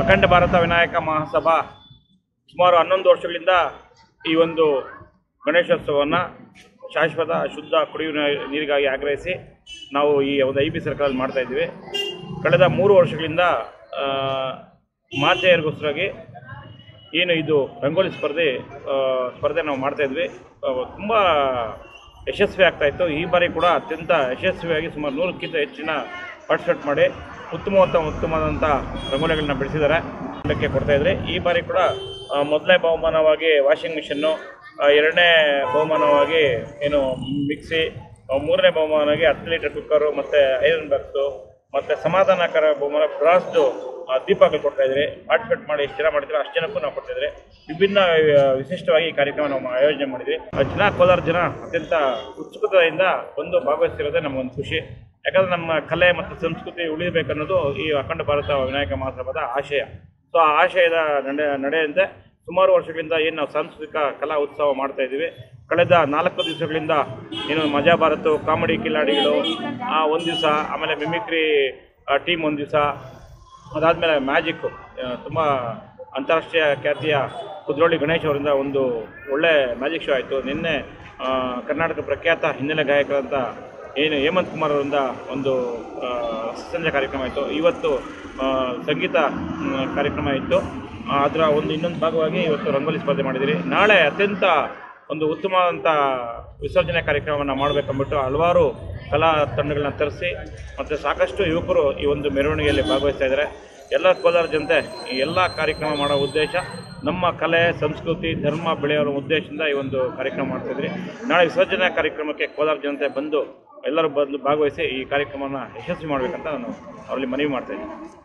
ಅಖಂಡ ಭಾರತ ವಿನಾಯಕ ಮಹಾಸಭಾ ಸುಮಾರು ಹನ್ನೊಂದು ವರ್ಷಗಳಿಂದ ಈ ಒಂದು ಗಣೇಶೋತ್ಸವವನ್ನು ಶಾಶ್ವತ ಶುದ್ಧ ಕುಡಿಯುವ ನೀ- ನೀರಿಗಾಗಿ ಆಗ್ರಹಿಸಿ ನಾವು ಈ ಒಂದು ಐ ಬಿ ಸರ್ಕಲಲ್ಲಿ ಮಾಡ್ತಾ ಇದ್ದೀವಿ ಕಳೆದ ಮೂರು ವರ್ಷಗಳಿಂದ ಆ, ಮಾತೆಯರಿಗೋಸ್ಕರವಾಗಿ ಏನು ಇದು ರಂಗೋಲಿ ಸ್ಪರ್ಧೆ ಆ, ಸ್ಪರ್ಧೆ ನಾವು ಮಾಡ್ತಾ ಇದ್ವಿ ತುಂಬ ಯಶಸ್ವಿ ಆಗ್ತಾ ಇತ್ತು ಈ ಬಾರಿ ಕೂಡ ಅತ್ಯಂತ ಯಶಸ್ವಿಯಾಗಿ ಸುಮಾರು ನೂರಕ್ಕಿಂತ ಹೆಚ್ಚಿನ ಪಾರ್ಟಿಸಿಪೇಟ್ ಮಾಡಿ ಉತ್ತಮವಾದ ಉತ್ತಮವಾದಂಥ ರಂಗೋಲಿಗಳನ್ನ ಬಿಡಿಸಿದ್ದಾರೆ ಇದಕ್ಕೆ ಕೊಡ್ತಾ ಇದ್ರಿ ಈ ಬಾರಿ ಕೂಡ ಆ, ಮೊದಲನೇ ಬಹುಮಾನವಾಗಿ ವಾಷಿಂಗ್ ಮಿಷನ್ನು ಆ, ಎರಡನೇ ಬಹುಮಾನವಾಗಿ ಏನು ಮಿಕ್ಸಿ ಆ, ಮೂರನೇ ಬಹುಮಾನವಾಗಿ ಹತ್ತು ಲೀಟರ್ ಕುಕ್ಕರು ಮತ್ತು ಐರನ್ ಬಾಕ್ಸು ಮತ್ತು ಸಮಾಧಾನಕರ ಬಹುಮಾನ ಬ್ರಾಸ್ದು ದೀಪಗಳು ಕೊಡ್ತಾ ಇದ್ರಿ ಪಾರ್ಟಿಸಿಪೇಟ್ ಮಾಡಿ ಎಷ್ಟು ಜನ ಮಾಡಿದ್ರು ಅಷ್ಟು ಜನಕ್ಕೂ ನಾವು ಕೊಡ್ತಿದ್ರಿ ವಿಭಿನ್ನ ಆ, ವಿಶಿಷ್ಟವಾಗಿ ಈ ಕಾರ್ಯಕ್ರಮ ನಾವು ಆಯೋಜನೆ ಮಾಡಿದ್ವಿ ಆ ಜನ ಕೋಲಾರ ಜನ ಅತ್ಯಂತ ಉತ್ಸುಕತೆಯಿಂದ ಬಂದು ಭಾಗವಹಿಸಿರೋದೇ ನಮಗೊಂದು ಖುಷಿ ಯಾಕಂದ್ರೆ ನಮ್ಮ ಕಲೆ ಮತ್ತು ಸಂಸ್ಕೃತಿ ಉಳಿಬೇಕನ್ನೋದು ಈ ಅಖಂಡ ಭಾರತ ವಿನಾಯಕ ಮಹಾಸಭಾದ ಆಶಯ ಸೊ ಆ ಆಶಯದ ನಡೆ ನಡೆಯಂತೆ ಸುಮಾರು ವರ್ಷಗಳಿಂದ ಏನು ನಾವು ಸಾಂಸ್ಕೃತಿಕ ಕಲಾ ಉತ್ಸವ ಮಾಡ್ತಾ ಇದ್ದೀವಿ ಕಳೆದ ನಾಲ್ಕು ದಿವಸಗಳಿಂದ ಏನು ಮಜಾ ಭಾರತ ಕಾಮಿಡಿ ಕಿಲಾಡಿಗಳು ಆ ಒಂದು ದಿವಸ ಆಮೇಲೆ ಮಿಮಿಕ್ರಿ ಟೀಮ್ ಒಂದು ದಿವಸ ಅದಾದಮೇಲೆ ಮ್ಯಾಜಿಕ್ಕು ತುಂಬ ಅಂತಾರಾಷ್ಟ್ರೀಯ ಖ್ಯಾತಿಯ ಕುದ್ರೋಳಿ ಗಣೇಶ್ ಅವರಿಂದ ಒಂದು ಒಳ್ಳೆ ಮ್ಯಾಜಿಕ್ ಶೋ ಆಯಿತು ನಿನ್ನೆ ಆ, ಕರ್ನಾಟಕ ಪ್ರಖ್ಯಾತ ಹಿನ್ನೆಲೆ ಗಾಯಕರಂತ ಏನು ಹೇಮಂತ್ ಕುಮಾರ್ ಅವರಿಂದ ಒಂದು ಆ, ಸಂಜೆ ಕಾರ್ಯಕ್ರಮ ಆಯಿತು ಇವತ್ತು ಆ, ಸಂಗೀತ ಮ್, ಕಾರ್ಯಕ್ರಮ ಇತ್ತು ಆ, ಅದರ ಒಂದು ಇನ್ನೊಂದು ಭಾಗವಾಗಿ ಇವತ್ತು ರಂಗೋಲಿ ಸ್ಪರ್ಧೆ ಮಾಡಿದಿರಿ ನಾಳೆ ಅತ್ಯಂತ ಒಂದು ಉತ್ತಮವಾದಂಥ ವಿಸರ್ಜನೆ ಕಾರ್ಯಕ್ರಮವನ್ನು ಮಾಡಬೇಕಂದ್ಬಿಟ್ಟು ಹಲವಾರು ಕಲಾ ತಂಡಗಳನ್ನ ತರಿಸಿ ಮತ್ತು ಸಾಕಷ್ಟು ಯುವಕರು ಈ ಒಂದು ಮೆರವಣಿಗೆಯಲ್ಲಿ ಭಾಗವಹಿಸ್ತಾ ಇದ್ದಾರೆ ಎಲ್ಲ ಕೋಲಾರ ಜನತೆ ಈ ಎಲ್ಲ ಕಾರ್ಯಕ್ರಮ ಮಾಡೋ ಉದ್ದೇಶ ನಮ್ಮ ಕಲೆ ಸಂಸ್ಕೃತಿ ಧರ್ಮ ಬೆಳೆಯೋರ ಉದ್ದೇಶದಿಂದ ಈ ಒಂದು ಕಾರ್ಯಕ್ರಮ ಮಾಡ್ತಿದ್ರಿ ನಾಳೆ ವಿಸರ್ಜನಾ ಕಾರ್ಯಕ್ರಮಕ್ಕೆ ಕೋಲಾರ ಜನತೆ ಬಂದು ಎಲ್ಲರೂ ಬಂದು ಭಾಗವಹಿಸಿ ಈ ಕಾರ್ಯಕ್ರಮವನ್ನು ಯಶಸ್ವಿ ಮಾಡಬೇಕಂತ ನಾನು ಅವರಲ್ಲಿ ಮನವಿ ಮಾಡ್ತಾ ಇದ್ದೀನಿ